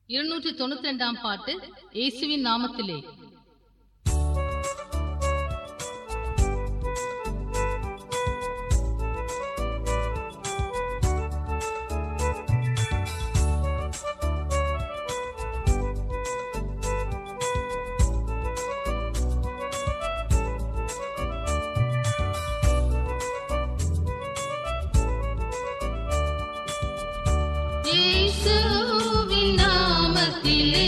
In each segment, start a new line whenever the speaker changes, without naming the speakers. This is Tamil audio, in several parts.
இருநூற்றி தொண்ணூத்தி ரெண்டாம் பாட்டு இயேசுவின் நாமத்திலே
இயேசுவின் நாமத்திலே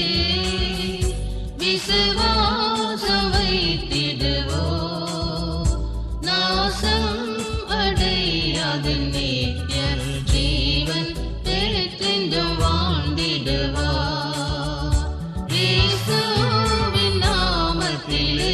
விசுவாசம் வைத்திடுவோம். நாசம் அடையாது நித்திய ஜீவன் பெற்றென்றும் வாழ்ந்திடுவார். இயேசுவின் நாமத்திலே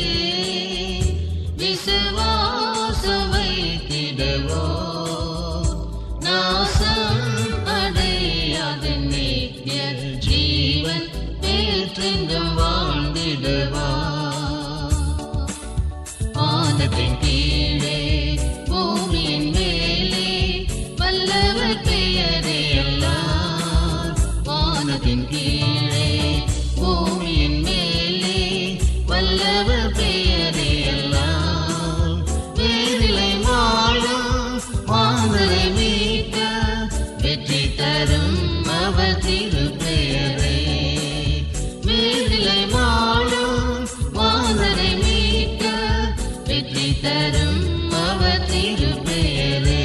விசுவாசம் வைத்திடுவோம். நாசம் அடையாது நித்திய ஜீவன் பெற்றென்றும் வாழ்ந்திடுவார். வானத்தின் கீழே பூமியின் மேலே வல்லவர் பெயரே எல்லாம் வானத்தின் கீழே பூமியின் மேலே வல்லவர் பெயரே எல்லாம் வேறிலை வாழும் மாந்தரை மீட்க வெற்றி தரும் அவர் திருப்பெயரே வேறிலை வாழும் மாந்தரை மீட்க வெற்றி தரும் அவர் திருப்பெயரே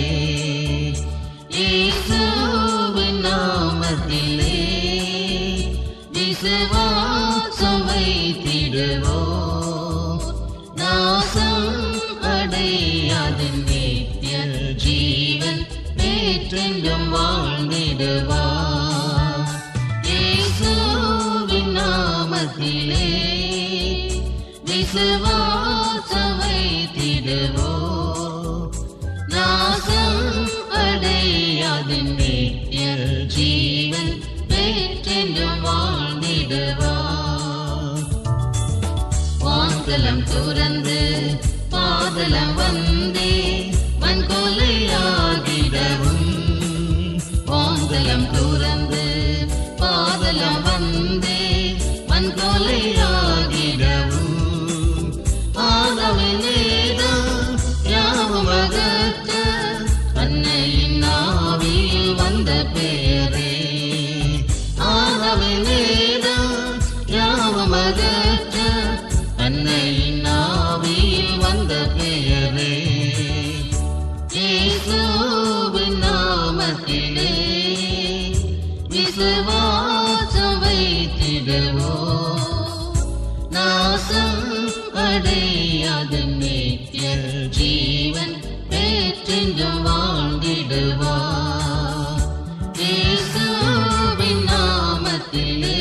இயேசுவின் நாமத்திலே விசுவாசம் வைத்திடுவோம் நாசம் அடையாது நித்திய ஜீவன் பெற்றென்றும் வாழ்ந்திடுவார் இயேசுவின் நாமத்திலே விசுவாசம் வைத்திடுவோம் நாசம் அடையாது நித்திய ஜீவன் பெற்றென்றும் வாழ்ந்திடுவார் வான்கலம் துறந்து பாதலம் வந்தே வன்கொலையாகிடவும் வான்கலம் துறந்து பாதலம் வந்தே வன்கொலையாகிடவும் ஆதவனேதான் யாவும் அகற்ற அன்னையின் ஆவியில் வந்த பெயரே ஆதவனேதான் யாவும் அகற்ற அன்னையின் ஆவியில் வந்த பெயரே இயேசுவின் நாமத்திலே விசுவாசம் வைத்திடுவோம் நாசம் அடையாது நித்திய ஜீவன் பெற்றென்றும் வாழ்ந்திடுவார் இயேசுவின் நாமத்திலே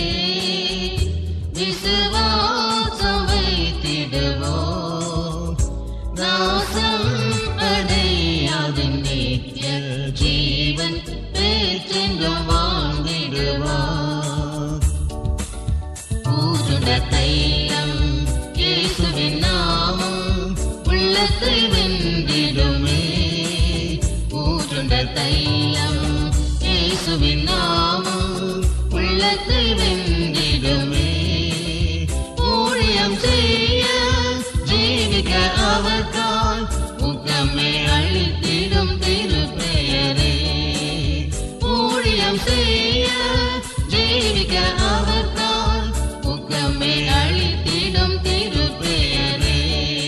விசுவாசம் வைத்திடுவோம் நாசம் அடையாது நித்திய ஜீவன் பெற்றென்றும் வாழ்ந்திடுவார் பூஜுட தைலம் இயேசுவின் நாமம் உள்ளத்தை வென்றிடுமே பூஜுட தைலம் இயேசுவின் நாமம் உள்ளத்தை வென்றிடுமே ஊழியம் செய்ய ஜீவிக்க அவர்கால் ஊக்கமே அழித்திடும் திருப்பெயரே ஊழியம் செய்ய ஜீவிக்க அவர்கால் ஊக்கமே அழித்திடும் திருப்பெயரே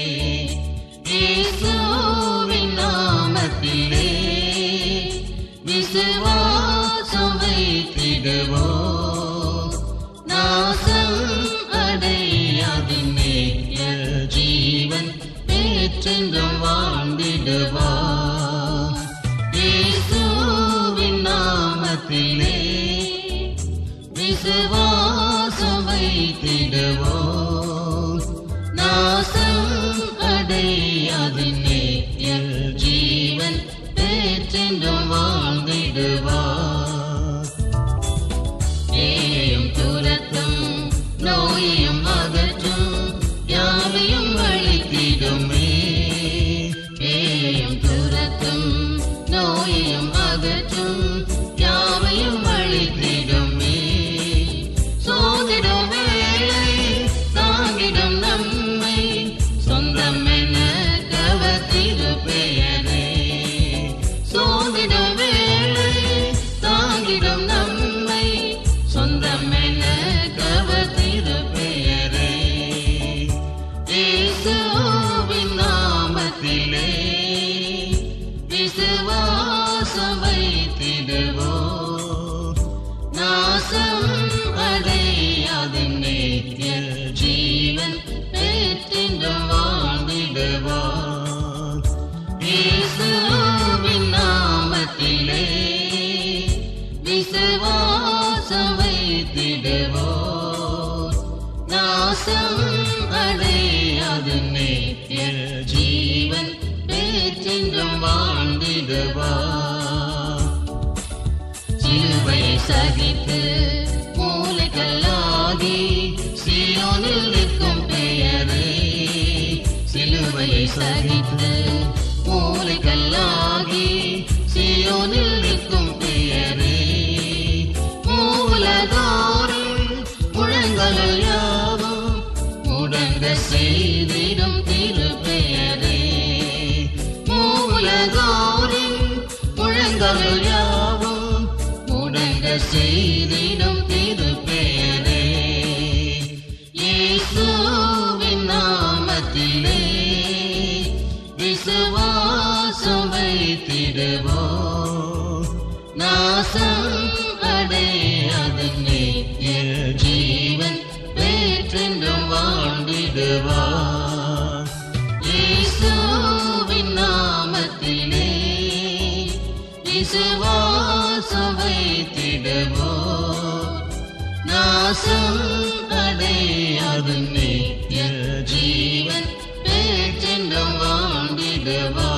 இயேசுவின் நாமத்திலே விசுவாசம் வைத்திடுவோம் நாசம் அடையாது நித்திய ஜீவன் பெற்றென்றும் வாழ்ந்திடுவார் இயேசுவின் நாமத்திலே விசுவாசம் வைத்திடுவோம் நாசம் அடையாது நித்திய ஜீவன் பெற்றென்றும் வாழ்ந்திடுவார் ஏயும் துரத்தும் நோயையும் அகற்றும் யாவையும் அழித்திடுமே ஏயும் துரத்தும் நோயையும் அகற்றும் யாவையும் அழித்திடுமே வாழ்ந்திடுவோ நாசம் அடையாது நித்திய ஜீவன் பேச்சென்றும் வாழ்ந்திடுவா சிலுவையை சகித்து மூளைக்கல்லாகி சீயோனில் நிற்கும் பெயரே சிலுவையை சகித்து மூளைக்கல்லாகி சீயோனில் நிற்கும் பெயரே மூலதோறும் முழங்கலில் யாவும் முடங்க செய்திடும் திருப்பெயரே மூலதோறும் முழங்கலில் யாவும் முடங்க செய்திடும் திருப்பெயரே இயேசுவின் நாமத்திலே விசுவாசம் வைத்திடுவோ நாசம் அடையாது நித்திய ஜீவன் பேற்றென்றும் வாழ்ந்திடுவா இயேசுவின் நாமத்திலே விசுவாசம் வைத்திடுவோ நாசம் அடையாது நித்திய ஜீவன் பேச்சென்றும் வாழ்ந்திடுவா